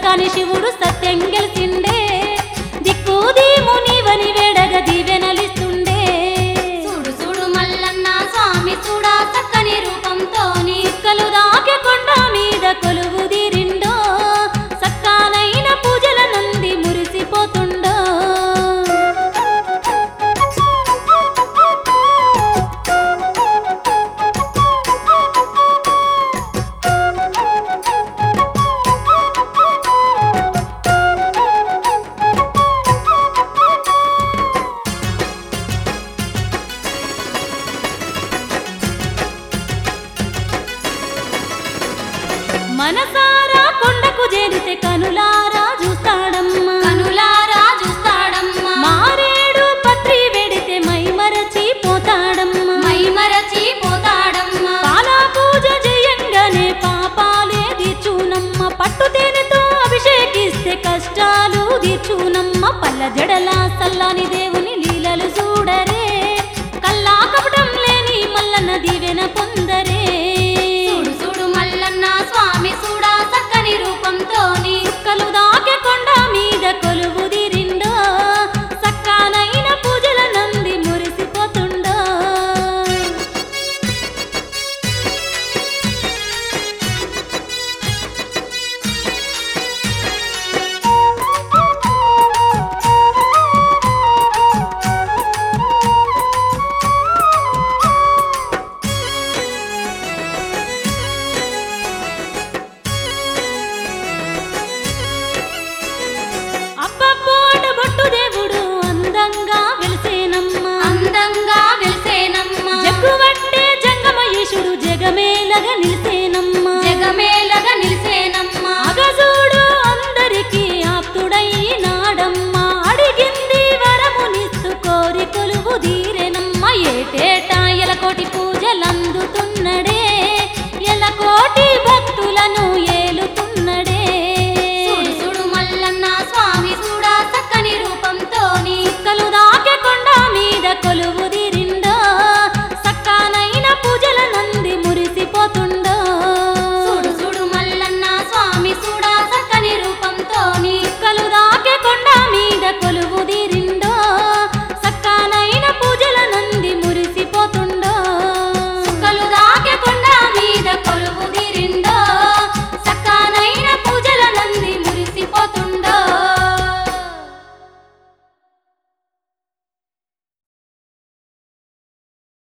సక్కాని శివుడు సత్యం గెలిచిండే దిక్కు దీము నీవని వేడగ దీవెనలిస్తుండే చూడు చూడు మల్లన్న స్వామి చూడా చక్కని రూపంతోని చుక్కలు దాకే కొండ మీద కొలువు తీరిండో సక్కానైన పూజల నంది మురిసిపోతుండో మనసారా కొండకు చేరితే కనులారా చూస్తాడమ్మా కనులారా చూస్తాడమ్మా మారేడు పత్రి వెడితే మై మరచి పోతాడమ్మా మై మరచి పోతాడమ్మా పాల పూజ చేయంగానే పాపాలే తీర్చునమ్మ పట్టు తేనెతో అభిషేకిస్తే కష్టాలు తీర్చునమ్మ పల్ల జడల సల్లాని దేవుని లీలలు చూడరే కల్లా కపటం లేని మల్లన్న దీవెన పొందరే చూడు చూడు మల్లన్న స్వామి చూడా చక్కని రూపంతోని కలు దాకే కొండ మీద కొలువు తీరిండో సక్కానైన పూజల నంది మురిసిపోతుండో అబ్బబ్బోడు బొట్టు దేవుడు అందంగా వెలిసేనమ్మా అందంగా వెలిసేనమ్మా జగ్గువట్టే జంగమయేశుడు జగమేలగా నిలిసే